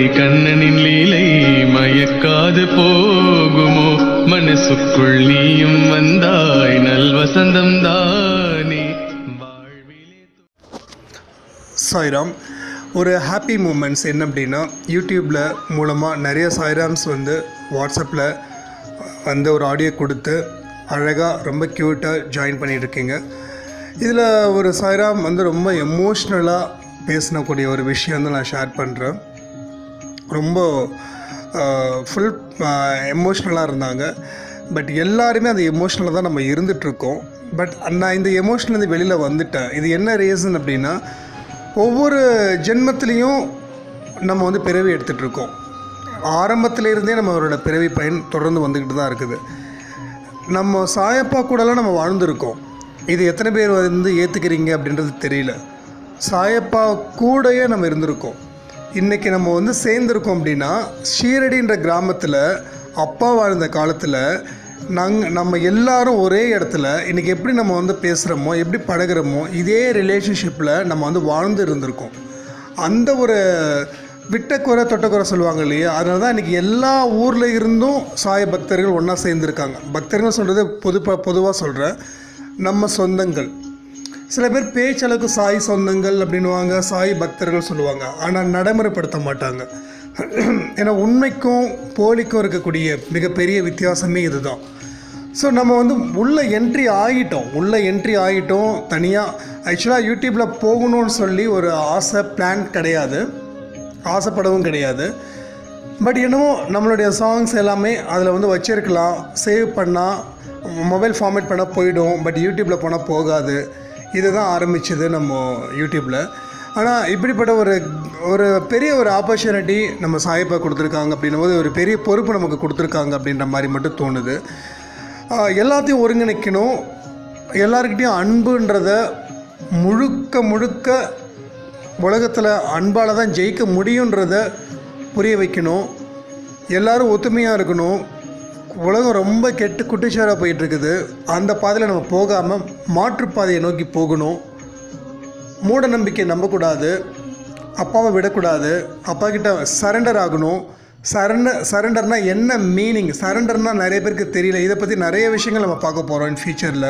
கண்ணனின் லீலை மயக்காது போகுமோ மனசுக்குள் நீயும் வந்தாய் நல்வசந்தம் தானே வாழ்விலே சாய்ராம் ஒரு ஹாப்பி மூமெண்ட்ஸ் என்ன அப்படின்னா யூடியூப்பில் மூலமாக நிறைய சாய்ராம்ஸ் வந்து வாட்ஸ்அப்பில் வந்து ஒரு ஆடியோ கொடுத்து அழகாக ரொம்ப க்யூட்டாக ஜாயின் பண்ணியிருக்கீங்க இதில் ஒரு சாய்ராம் வந்து ரொம்ப எமோஷ்னலாக பேசினக்கூடிய ஒரு விஷயம் வந்து நான் ஷேர் பண்ணுறேன் ரொம்ப ஃபுல் எமோஷ்னலாக இருந்தாங்க பட் எல்லாருமே அந்த எமோஷ்னலாக தான் நம்ம இருந்துகிட்ருக்கோம் பட் நான் இந்த எமோஷன்லேருந்து வெளியில் வந்துட்டேன் இது என்ன ரீசன் அப்படின்னா ஒவ்வொரு ஜென்மத்திலையும் நம்ம வந்து பிறவி எடுத்துகிட்டு இருக்கோம் ஆரம்பத்துல இருந்தே நம்மளோட பிறவி பயன் தொடர்ந்து வந்துக்கிட்டு தான் இருக்குது நம்ம சாயப்பா கூடலாம் நம்ம வாழ்ந்திருக்கோம் இது எத்தனை பேர் வந்து ஏற்றுக்கிறீங்க அப்படின்றது தெரியல சாயப்பா கூடயே நம்ம இருந்திருக்கோம் இன்றைக்கி நம்ம வந்து சேர்ந்துருக்கோம் அப்படின்னா ஷீரடின்ற கிராமத்தில் அப்பா வாழ்ந்த காலத்தில் நாங் நம்ம எல்லாரும் ஒரே இடத்துல இன்றைக்கி எப்படி நம்ம வந்து பேசுகிறோமோ எப்படி பழகுறோமோ இதே ரிலேஷன்ஷிப்பில் நம்ம வந்து வாழ்ந்து இருந்திருக்கோம் அந்த ஒரு விட்டக்குறை தொட்டக்குறை சொல்லுவாங்க இல்லையா அதனால தான் இன்றைக்கி எல்லா ஊரில் இருந்தும் சாய பக்தர்கள் ஒன்றா சேர்ந்துருக்காங்க பக்தர்கள் சொல்கிறது பொது பொதுவாக சொல்கிறேன் நம்ம சொந்தங்கள் சில பேர் பேச்சளவுக்கு சாய் சொந்தங்கள் அப்படின்னுவாங்க சாய் பக்தர்கள் சொல்லுவாங்க ஆனால் நடைமுறைப்படுத்த மாட்டாங்க ஏன்னா உண்மைக்கும் போலிக்கும் இருக்கக்கூடிய மிகப்பெரிய வித்தியாசமே இதுதான் ஸோ நம்ம வந்து உள்ளே என்ட்ரி ஆகிட்டோம் உள்ளே என்ட்ரி ஆகிட்டோம் தனியாக ஆக்சுவலாக யூடியூப்பில் போகணும்னு சொல்லி ஒரு ஆசை பிளான் கிடையாது ஆசைப்படவும் கிடையாது பட் என்னமோ நம்மளுடைய சாங்ஸ் எல்லாமே அதில் வந்து வச்சிருக்கலாம் சேவ் பண்ணால் மொபைல் ஃபார்மேட் பண்ணால் போயிடும் பட் யூடியூப்பில் போனால் போகாது இதுதான் ஆரம்பிச்சது நம்ம யூடியூப்பில் ஆனால் இப்படிப்பட்ட ஒரு ஒரு பெரிய ஒரு ஆப்பர்ச்சுனிட்டி நம்ம சாயப்பா கொடுத்துருக்காங்க அப்படின்னும் போது ஒரு பெரிய பொறுப்பு நமக்கு கொடுத்துருக்காங்க அப்படின்ற மாதிரி மட்டும் தோணுது ஆஹ் எல்லாத்தையும் ஒருங்கிணைக்கணும் எல்லாருக்கிட்டேயும் அன்புன்றத முழுக்க முழுக்க உலகத்தில் அன்பால் தான் ஜெயிக்க முடியுன்றத புரிய வைக்கணும் எல்லாரும் ஒத்துமையாக இருக்கணும் உலகம் ரொம்ப கெட்டு குட்டிச்சாராக போயிட்டுருக்குது அந்த பாதையில் நம்ம போகாமல் மாற்றுப்பாதையை நோக்கி போகணும் மூட நம்பிக்கை நம்பக்கூடாது அப்பாவை விடக்கூடாது அப்பா கிட்ட சரண்டர் ஆகணும் சரண்டர் சரண்டர்னால் என்ன மீனிங் சரண்டர்னால் நிறைய பேருக்கு தெரியல இதை பற்றி நிறைய விஷயங்கள் நம்ம பார்க்க போகிறோம் இன் ஃபியூச்சரில்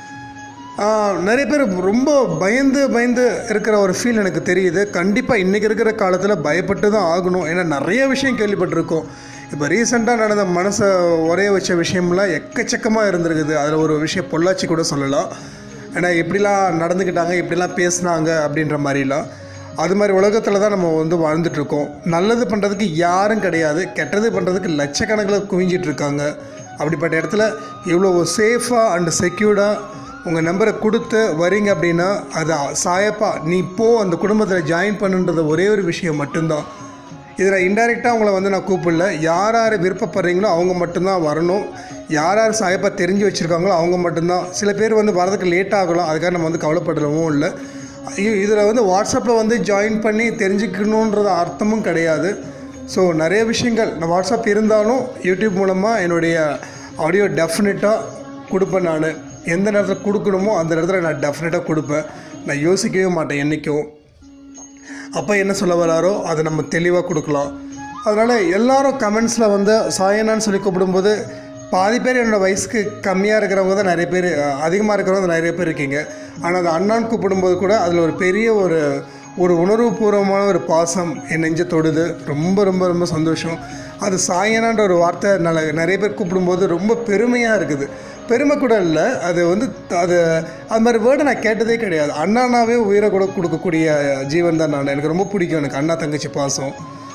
நிறைய பேர் ரொம்ப பயந்து பயந்து இருக்கிற ஒரு ஃபீல் எனக்கு தெரியுது கண்டிப்பாக இன்றைக்கி இருக்கிற காலத்தில் பயப்பட்டு தான் ஆகணும் ஏன்னா நிறைய விஷயம் கேள்விப்பட்டிருக்கோம் இப்போ ரீசெண்டாக நடந்த மனசை ஒரே வச்ச விஷயம்லாம் எக்கச்சக்கமாக இருந்திருக்குது அதில் ஒரு விஷயம் பொள்ளாச்சி கூட சொல்லலாம் ஏன்னா எப்படிலாம் நடந்துக்கிட்டாங்க எப்படிலாம் பேசுனாங்க அப்படின்ற மாதிரிலாம் அது மாதிரி உலகத்தில் தான் நம்ம வந்து வாழ்ந்துட்டுருக்கோம் நல்லது பண்ணுறதுக்கு யாரும் கிடையாது கெட்டது பண்ணுறதுக்கு லட்சக்கணக்கில் குவிஞ்சிட்டு இருக்காங்க அப்படிப்பட்ட இடத்துல இவ்வளோ சேஃபாக அண்ட் செக்யூர்டாக உங்கள் நம்பரை கொடுத்து வரீங்க அப்படின்னா அது சாயப்பா நீ போ அந்த குடும்பத்தில் ஜாயின் பண்ணுன்றது ஒரே ஒரு விஷயம் மட்டும்தான் இதில் இன்டைரக்டாக உங்களை வந்து நான் கூப்பிடல யார் யார் விருப்பப்படுறீங்களோ அவங்க மட்டும்தான் வரணும் யார் யார் சாயப்பா தெரிஞ்சு வச்சுருக்காங்களோ அவங்க மட்டும்தான் சில பேர் வந்து வரதுக்கு லேட் ஆகலாம் அதுக்காக நம்ம வந்து கவலைப்படவும் இல்லை இதில் வந்து வாட்ஸ்அப்பில் வந்து ஜாயின் பண்ணி தெரிஞ்சுக்கணுன்றது அர்த்தமும் கிடையாது ஸோ நிறைய விஷயங்கள் நான் வாட்ஸ்அப் இருந்தாலும் யூடியூப் மூலமாக என்னுடைய ஆடியோ டெஃபினட்டாக கொடுப்பேன் நான் எந்த நேரத்தில் கொடுக்கணுமோ அந்த நேரத்தில் நான் டெஃபினட்டாக கொடுப்பேன் நான் யோசிக்கவே மாட்டேன் என்றைக்கும் அப்போ என்ன சொல்ல வராரோ அதை நம்ம தெளிவாக கொடுக்கலாம் அதனால் எல்லாரும் கமெண்ட்ஸில் வந்து சாயனான்னு சொல்லி கூப்பிடும்போது பாதி பேர் என்னோடய வயசுக்கு கம்மியாக இருக்கிறவங்க தான் நிறைய பேர் அதிகமாக இருக்கிறவங்க நிறைய பேர் இருக்கீங்க ஆனால் அது அண்ணான்னு கூப்பிடும்போது கூட அதில் ஒரு பெரிய ஒரு ஒரு உணர்வுபூர்வமான ஒரு பாசம் என் நெஞ்ச தொடுது ரொம்ப ரொம்ப ரொம்ப சந்தோஷம் அது சாயனான்ற ஒரு வார்த்தை நல்ல நிறைய பேர் கூப்பிடும்போது ரொம்ப பெருமையாக இருக்குது பெருமை கூட இல்லை அது வந்து அது அது மாதிரி வேர்டை நான் கேட்டதே கிடையாது அண்ணானாவே உயிரை கூட கொடுக்கக்கூடிய ஜீவன் தான் நான் எனக்கு ரொம்ப பிடிக்கும் எனக்கு அண்ணா தங்கச்சி பாசம்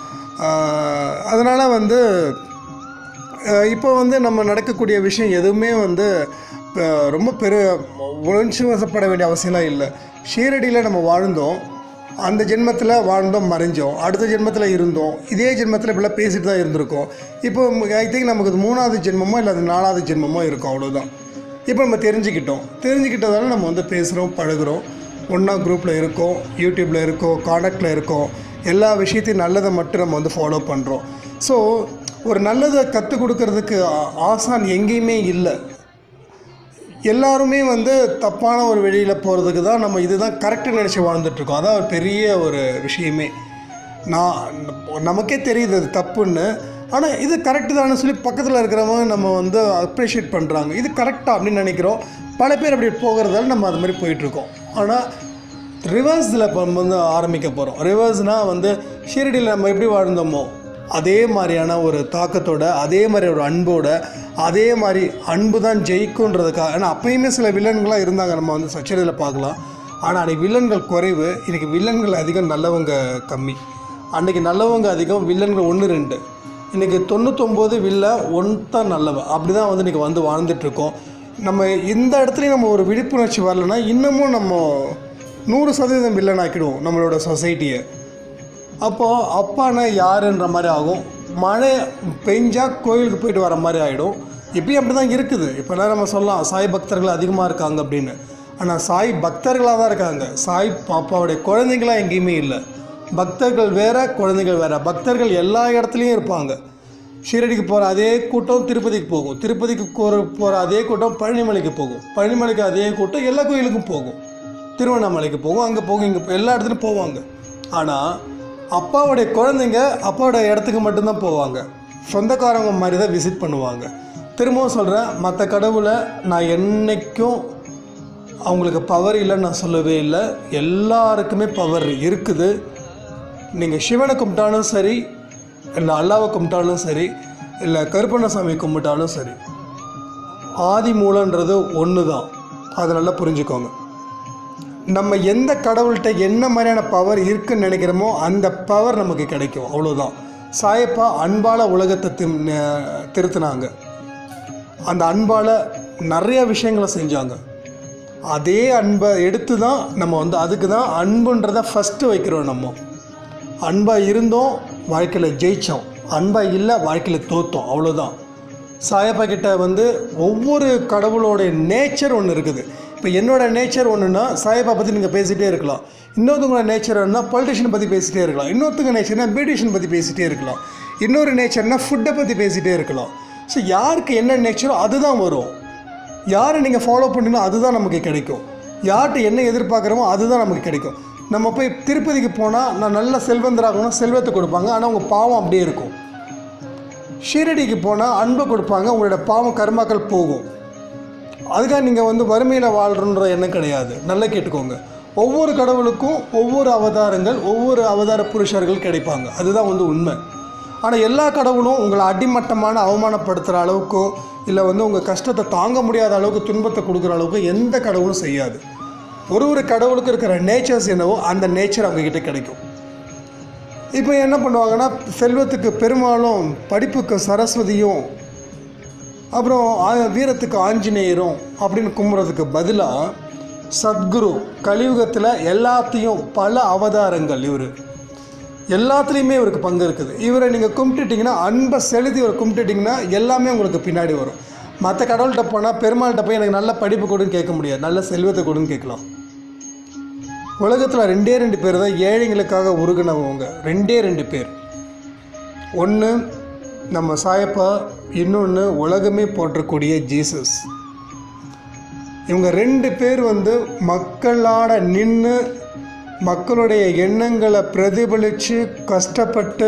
அதனால் வந்து அஹ் இப்போ வந்து நம்ம நடக்கக்கூடிய விஷயம் எதுவுமே வந்து அஹ் ரொம்ப பெரு உணர்ச்சி வசப்பட வேண்டிய அவசியம்லாம் இல்லை ஷீரடியில் நம்ம வாழ்ந்தோம் அந்த ஜென்மத்தில் வாழ்ந்தோம் மறைஞ்சோம் அடுத்த ஜென்மத்தில் இருந்தோம் இதே ஜென்மத்தில் இப்படிலாம் பேசிட்டு தான் இருந்திருக்கோம் இப்போ ஐ திங்க் நமக்கு இது மூணாவது ஜென்மமோ இல்லை அது நாலாவது ஜென்மமோ இருக்கும் அவ்வளோதான் இப்போ நம்ம தெரிஞ்சுக்கிட்டோம் தெரிஞ்சுக்கிட்டதால நம்ம வந்து பேசுகிறோம் பழகுறோம் ஒன்றா குரூப்பில் இருக்கோம் யூடியூப்பில் இருக்கோம் காண்டாக்டில் இருக்கோம் எல்லா விஷயத்தையும் நல்லதை மட்டும் நம்ம வந்து ஃபாலோ பண்ணுறோம் ஸோ ஒரு நல்லதை கற்றுக் கொடுக்கறதுக்கு ஆ- ஆசான் எங்கேயுமே இல்லை எல்லாருமே வந்து தப்பான ஒரு வெளியில் போகிறதுக்கு தான் நம்ம இதுதான் கரெக்டாக நினச்சி வாழ்ந்துட்டுருக்கோம் அதான் ஒரு பெரிய ஒரு விஷயமே நான் நமக்கே தெரியுது அது தப்புன்னு ஆனால் இது கரெக்டு தானே சொல்லி பக்கத்தில் இருக்கிறவங்க நம்ம வந்து அப்ரிஷியேட் பண்ணுறாங்க இது கரெக்டாக அப்படின்னு நினைக்கிறோம் பல பேர் அப்படி போகிறதால நம்ம அது மாதிரி போயிட்டுருக்கோம் ஆனால் ரிவர்ஸில் இப்போ நம்ம வந்து ஆரம்பிக்க போகிறோம் ரிவர்ஸ்னால் வந்து ஷீரடியில் நம்ம எப்படி வாழ்ந்தோமோ அதே மாதிரியான ஒரு தாக்கத்தோட அதே மாதிரி ஒரு அன்போட அதே மாதிரி அன்பு தான் ஜெயிக்குன்றதுக்காக ஏன்னா அப்பயுமே சில வில்லன்களாக இருந்தாங்க நம்ம வந்து சச்சரியில் பார்க்கலாம் ஆனால் அன்றைக்கி வில்லன்கள் குறைவு இன்றைக்கி வில்லன்கள் அதிகம் நல்லவங்க கம்மி அன்றைக்கி நல்லவங்க அதிகம் வில்லன்கள் ஒன்று ரெண்டு இன்றைக்கி தொண்ணூத்தொம்பது வில்ல ஒன் தான் நல்லவன் அப்படி தான் வந்து இன்றைக்கி வந்து வாழ்ந்துட்டுருக்கோம் நம்ம இந்த இடத்துலையும் நம்ம ஒரு விழிப்புணர்ச்சி வரலைன்னா இன்னமும் நம்ம நூறு சதவீதம் வில்லன் ஆக்கிடுவோம் நம்மளோட சொசைட்டியை அப்போது அப்பானா யாருன்ற மாதிரி ஆகும் மழை பெஞ்சா கோயிலுக்கு போயிட்டு வர மாதிரி ஆகிடும் இப்பயும் அப்படி தான் இருக்குது இப்போலாம் நம்ம சொல்லலாம் சாய் பக்தர்கள் அதிகமாக இருக்காங்க அப்படின்னு ஆனால் சாய் பக்தர்களாக தான் இருக்காங்க சாய் பாப்பாவுடைய குழந்தைங்களாம் எங்கேயுமே இல்லை பக்தர்கள் வேற குழந்தைகள் வேற பக்தர்கள் எல்லா இடத்துலையும் இருப்பாங்க ஷீரடிக்கு போகிற அதே கூட்டம் திருப்பதிக்கு போகும் திருப்பதிக்கு போகிற போகிற அதே கூட்டம் பழனிமலைக்கு போகும் பழனிமலைக்கு அதே கூட்டம் எல்லா கோயிலுக்கும் போகும் திருவண்ணாமலைக்கு போகும் அங்கே போகும் இங்கே எல்லா இடத்துலையும் போவாங்க ஆனால் அப்பாவுடைய குழந்தைங்க அப்பாவோட இடத்துக்கு மட்டும்தான் போவாங்க சொந்தக்காரங்க மாதிரி தான் விசிட் பண்ணுவாங்க திரும்பவும் சொல்கிறேன் மற்ற கடவுளை நான் என்னைக்கும் அவங்களுக்கு பவர் இல்லைன்னு நான் சொல்லவே இல்லை எல்லாருக்குமே பவர் இருக்குது நீங்கள் சிவனை கும்பிட்டாலும் சரி இல்லை அல்லாவை கும்பிட்டாலும் சரி இல்லை கருப்பண்ணசாமி கும்பிட்டாலும் சரி ஆதி மூலன்றது ஒன்று தான் அதை நல்லா புரிஞ்சுக்கோங்க நம்ம எந்த கடவுள்கிட்ட என்ன மாதிரியான பவர் இருக்குன்னு நினைக்கிறோமோ அந்த பவர் நமக்கு கிடைக்கும் அவ்வளோதான் சாயப்பா அன்பால் உலகத்தை திம் திருத்தினாங்க அந்த அன்பால் நிறைய விஷயங்களை செஞ்சாங்க அதே அன்பை எடுத்து தான் நம்ம வந்து அதுக்கு தான் அன்புன்றதை ஃபஸ்ட்டு வைக்கிறோம் நம்ம அன்பாக இருந்தோம் வாழ்க்கையில் ஜெயித்தோம் அன்பாக இல்லை வாழ்க்கையில் தோத்தோம் அவ்வளோதான் சாயப்பா கிட்ட வந்து ஒவ்வொரு கடவுளோடைய நேச்சர் ஒன்று இருக்குது இப்போ என்னோட நேச்சர் ஒன்றுனா சாயப்பா பற்றி நீங்கள் பேசிகிட்டே இருக்கலாம் இன்னொருத்தவங்களோட நேச்சர் என்ன பொலிட்டிஷியனை பற்றி பேசிகிட்டே இருக்கலாம் இன்னொருத்தங்க நேச்சர்னா பியூட்டிஷியன் பற்றி பேசிகிட்டே இருக்கலாம் இன்னொரு நேச்சர்னா ஃபுட்டை பற்றி பேசிகிட்டே இருக்கலாம் ஸோ யாருக்கு என்ன நேச்சரோ அதுதான் வரும் யாரை நீங்கள் ஃபாலோ பண்ணீங்களோ அதுதான் நமக்கு கிடைக்கும் யார்கிட்ட என்ன எதிர்பார்க்குறோமோ அதுதான் நமக்கு கிடைக்கும் நம்ம போய் திருப்பதிக்கு போனால் நான் நல்ல செல்வந்தராகணும் செல்வத்தை கொடுப்பாங்க ஆனால் உங்கள் பாவம் அப்படியே இருக்கும் ஷீரடிக்கு போனால் அன்பை கொடுப்பாங்க உங்களோட பாவம் கர்மாக்கள் போகும் அதுக்காக நீங்கள் வந்து வறுமையில் வாழ்கிறன்ற எண்ணம் கிடையாது நல்லா கேட்டுக்கோங்க ஒவ்வொரு கடவுளுக்கும் ஒவ்வொரு அவதாரங்கள் ஒவ்வொரு அவதார புருஷர்கள் கிடைப்பாங்க அதுதான் வந்து உண்மை ஆனால் எல்லா கடவுளும் உங்களை அடிமட்டமான அவமானப்படுத்துகிற அளவுக்கோ இல்லை வந்து உங்கள் கஷ்டத்தை தாங்க முடியாத அளவுக்கு துன்பத்தை கொடுக்குற அளவுக்கு எந்த கடவுளும் செய்யாது ஒரு ஒரு கடவுளுக்கு இருக்கிற நேச்சர்ஸ் என்னவோ அந்த நேச்சர் அவங்கக்கிட்ட கிடைக்கும் இப்போ என்ன பண்ணுவாங்கன்னா செல்வத்துக்கு பெருமாளும் படிப்புக்கு சரஸ்வதியும் அப்புறம் ஆ- வீரத்துக்கு ஆஞ்சநேயரும் அப்படின்னு கும்புறதுக்கு பதிலாக சத்குரு கலியுகத்தில் எல்லாத்தையும் பல அவதாரங்கள் இவர் எல்லாத்துலேயுமே இவருக்கு பங்கு இருக்குது இவரை நீங்கள் கும்பிட்டுட்டிங்கன்னா அன்பை செலுத்தி இவரை கும்பிட்டுட்டிங்கன்னா எல்லாமே உங்களுக்கு பின்னாடி வரும் மற்ற கடவுள்கிட்ட போனால் பெருமாள்கிட்ட போய் எனக்கு நல்ல படிப்பு கொடுன்னு கேட்க முடியாது நல்ல செல்வத்தை கொடுன்னு கேட்கலாம் உலகத்தில் ரெண்டே ரெண்டு பேர் தான் ஏழைங்களுக்காக உருகினவங்க ரெண்டே ரெண்டு பேர் ஒன்று நம்ம சாயப்பா இன்னொன்று உலகமே போற்றக்கூடிய ஜீசஸ் இவங்க ரெண்டு பேர் வந்து மக்களோட நின்று மக்களுடைய எண்ணங்களை பிரதிபலித்து கஷ்டப்பட்டு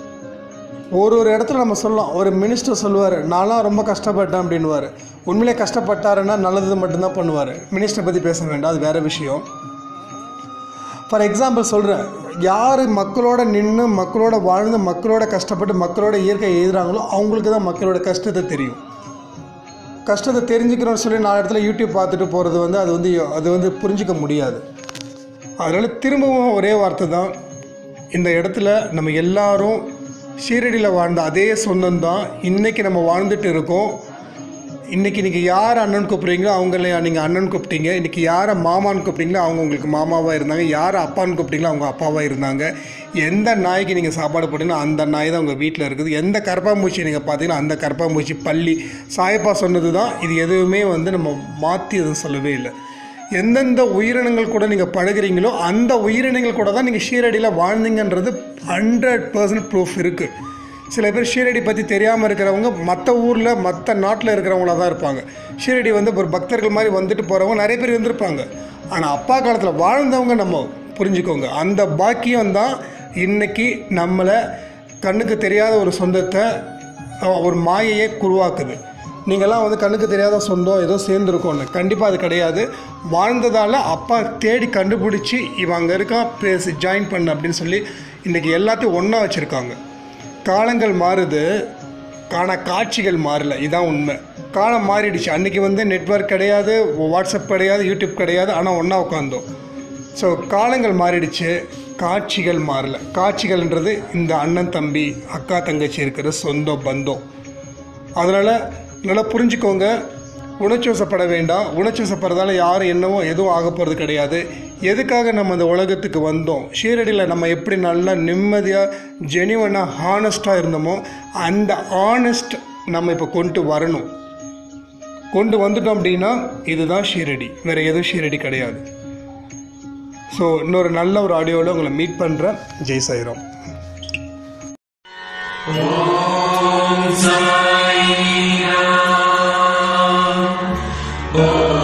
ஒரு ஒரு இடத்துல நம்ம சொல்லலாம் ஒரு மினிஸ்டர் சொல்லுவார் நான்லாம் ரொம்ப கஷ்டப்பட்டேன் அப்படின்வார் உண்மையிலே கஷ்டப்பட்டாருன்னா நல்லது மட்டும்தான் பண்ணுவார் மினிஸ்டரை பற்றி பேச வேண்டாம் அது வேறு விஷயம் ஃபார் எக்ஸாம்பிள் சொல்கிறேன் யார் மக்களோட நின்று மக்களோட வாழ்ந்து மக்களோட கஷ்டப்பட்டு மக்களோட இயற்கை எழுதுறாங்களோ அவங்களுக்கு தான் மக்களோட கஷ்டத்தை தெரியும் கஷ்டத்தை தெரிஞ்சுக்கிறோன்னு சொல்லி நாலு இடத்துல யூடியூப் பார்த்துட்டு போகிறது வந்து அது வந்து அது வந்து புரிஞ்சிக்க முடியாது அதனால் திரும்பவும் ஒரே வார்த்தை தான் இந்த இடத்துல நம்ம எல்லாரும் ஷீரடியில் வாழ்ந்த அதே சொந்தம் தான் இன்றைக்கி நம்ம வாழ்ந்துட்டு இருக்கோம் இன்றைக்கி நீங்கள் யார் அண்ணன் கூப்பிட்றீங்களோ அவங்கள நீங்கள் அண்ணன் கூப்பிட்டீங்க இன்றைக்கி யாரை மாமான்னு கூப்பிட்டீங்களோ அவங்க உங்களுக்கு மாமாவாக இருந்தாங்க யாரை அப்பான்னு கூப்பிட்டீங்களோ அவங்க அப்பாவாக இருந்தாங்க எந்த நாய்க்கு நீங்கள் சாப்பாடு போட்டீங்களோ அந்த நாய் தான் உங்கள் வீட்டில் இருக்குது எந்த கரப்பாம்பூச்சி நீங்கள் பார்த்தீங்கன்னா அந்த கரப்பாம்பூச்சி பள்ளி சாயப்பா சொன்னது தான் இது எதுவுமே வந்து நம்ம மாற்றி எதுவும் சொல்லவே இல்லை எந்தெந்த உயிரினங்கள் கூட நீங்கள் பழகுறீங்களோ அந்த உயிரினங்கள் கூட தான் நீங்கள் ஷீரடியில் வாழ்ந்தீங்கன்றது ஹண்ட்ரட் பர்சன்ட் ப்ரூஃப் இருக்குது சில பேர் ஷீரடி பற்றி தெரியாமல் இருக்கிறவங்க மற்ற ஊரில் மற்ற நாட்டில் இருக்கிறவங்களா தான் இருப்பாங்க ஷீரடி வந்து ஒரு பக்தர்கள் மாதிரி வந்துட்டு போகிறவங்க நிறைய பேர் இருந்திருப்பாங்க ஆனால் அப்பா காலத்தில் வாழ்ந்தவங்க நம்ம புரிஞ்சுக்கோங்க அந்த பாக்கியம் தான் இன்னைக்கு நம்மளை கண்ணுக்கு தெரியாத ஒரு சொந்தத்தை அஹ், ஒரு மாயையை உருவாக்குது நீங்கள்லாம் வந்து கண்ணுக்கு தெரியாத சொந்தம் ஏதோ சேர்ந்துருக்கோன்னு கண்டிப்பாக அது கிடையாது வாழ்ந்ததால் அப்பா தேடி கண்டுபிடிச்சி இவன் அங்கே இருக்கான் பேசி ஜாயின் பண்ணு அப்படின்னு சொல்லி இன்றைக்கி எல்லாத்தையும் ஒன்றா வச்சுருக்காங்க காலங்கள் மாறுது ஆனால் காட்சிகள் மாறல இதான் உண்மை காலம் மாறிடுச்சு அன்றைக்கி வந்து நெட்வொர்க் கிடையாது வாட்ஸ்அப் கிடையாது யூடியூப் கிடையாது ஆனால் ஒன்றா உட்காந்தோம் ஸோ காலங்கள் மாறிடுச்சு காட்சிகள் மாறல காட்சிகள்ன்றது இந்த அண்ணன் தம்பி அக்கா தங்கச்சி இருக்கிற சொந்தம் பந்தம் அதனால் நல்லா புரிஞ்சுக்கோங்க உணர்ச்சிவசப்பட வேண்டாம் உணர்ச்சிவசப்படுறதால யாரும் என்னவோ எதுவும் ஆக போகிறது கிடையாது எதுக்காக நம்ம இந்த உலகத்துக்கு வந்தோம் ஷீரடியில் நம்ம எப்படி நல்லா நிம்மதியாக ஜெனிவனாக ஹானஸ்ட்டாக இருந்தோமோ அந்த ஆனஸ்ட் நம்ம இப்போ கொண்டு வரணும் கொண்டு வந்துட்டோம் அப்படின்னா இதுதான் ஷீரடி வேறு எதுவும் ஷீரடி கிடையாது ஸோ இன்னொரு நல்ல ஒரு ஆடியோவில் உங்களை மீட் பண்ணுறேன் ஜெய் சாய்ராம் ஓம்